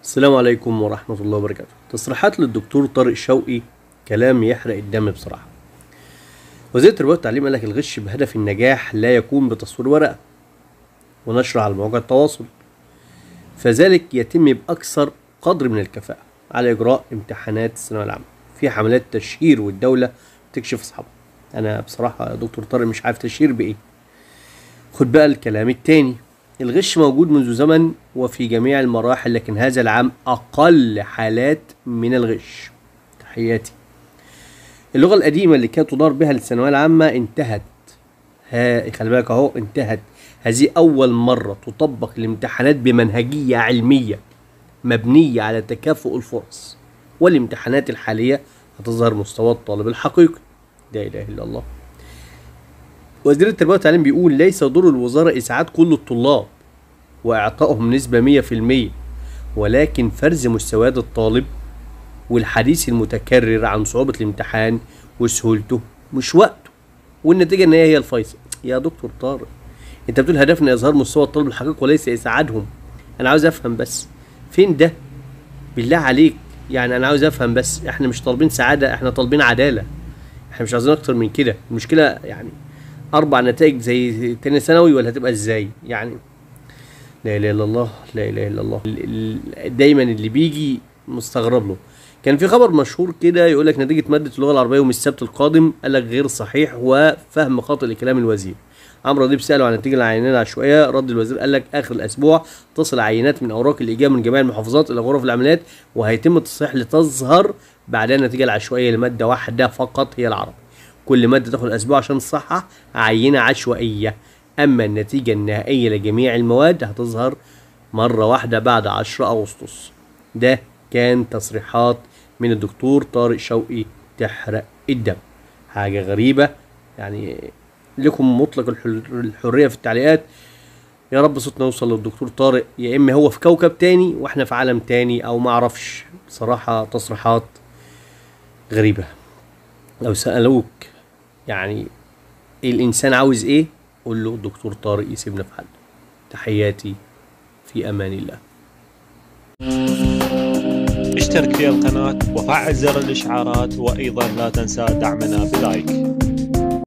السلام عليكم ورحمة الله وبركاته تصريحات للدكتور طارق شوقي كلام يحرق الدم بصراحة وزير التربية والتعليم قال لك الغش بهدف النجاح لا يكون بتصوير ورقة ونشر على مواقع التواصل فذلك يتم بأكثر قدر من الكفاءة على إجراء امتحانات الثانوية العامة في حملات تشهير والدولة تكشف أصحابها أنا بصراحة يا دكتور طارق مش عارف تشهير بإيه خد بقى الكلام التاني الغش موجود منذ زمن وفي جميع المراحل لكن هذا العام أقل حالات من الغش تحياتي اللغة القديمة اللي كانت تدار بها للثانوية العامة انتهت ها خلي بالك اهو انتهت هذه أول مرة تطبق الامتحانات بمنهجية علمية مبنية على تكافؤ الفرص والامتحانات الحالية هتظهر مستوى الطالب الحقيقي لا إله إلا الله وزير التربية والتعليم بيقول ليس دور الوزارة إسعاد كل الطلاب وإعطائهم نسبة مية في المية ولكن فرز مستويات الطالب والحديث المتكرر عن صعوبة الامتحان وسهولته مش وقته والنتيجة إن هي هي الفيصل يا دكتور طارق أنت بتقول هدفنا إظهار مستوى الطالب الحقيقي وليس إسعادهم أنا عاوز أفهم بس فين ده بالله عليك يعني أنا عاوز أفهم بس إحنا مش طالبين سعادة إحنا طالبين عدالة إحنا مش عاوزين أكتر من كده المشكلة يعني اربع نتائج زي تاني ثانوي ولا هتبقى ازاي يعني لا اله الا الله لا اله الا الله ال- ال- دايما اللي بيجي مستغرب له كان في خبر مشهور كده يقول لك نتيجه ماده اللغه العربيه يوم السبت القادم قال لك غير صحيح وفهم خاطئ لكلام الوزير عمرو اديب ساله عن نتيجه العينات العشوائيه رد الوزير قال لك اخر الاسبوع تصل عينات من اوراق الاجابه من جميع المحافظات الى غرف العمليات وهيتم التصحيح لتظهر بعدها النتيجه العشوائيه لماده واحده فقط هي العربي كل ماده تاخد اسبوع عشان تصحح عينه عشوائيه اما النتيجه النهائيه لجميع المواد هتظهر مره واحده بعد 10 اغسطس ده كان تصريحات من الدكتور طارق شوقي تحرق الدم حاجه غريبه يعني لكم مطلق الحر- الحريه في التعليقات يا رب صوتنا يوصل للدكتور طارق يا اما هو في كوكب تاني واحنا في عالم تاني او ما اعرفش بصراحه تصريحات غريبه لو سالوك يعني الانسان عاوز ايه قول له الدكتور طارق يسيبنا في حالنا تحياتي في امان الله اشترك في القناة وفعل زر الإشعارات وأيضا لا تنسى دعمنا بلايك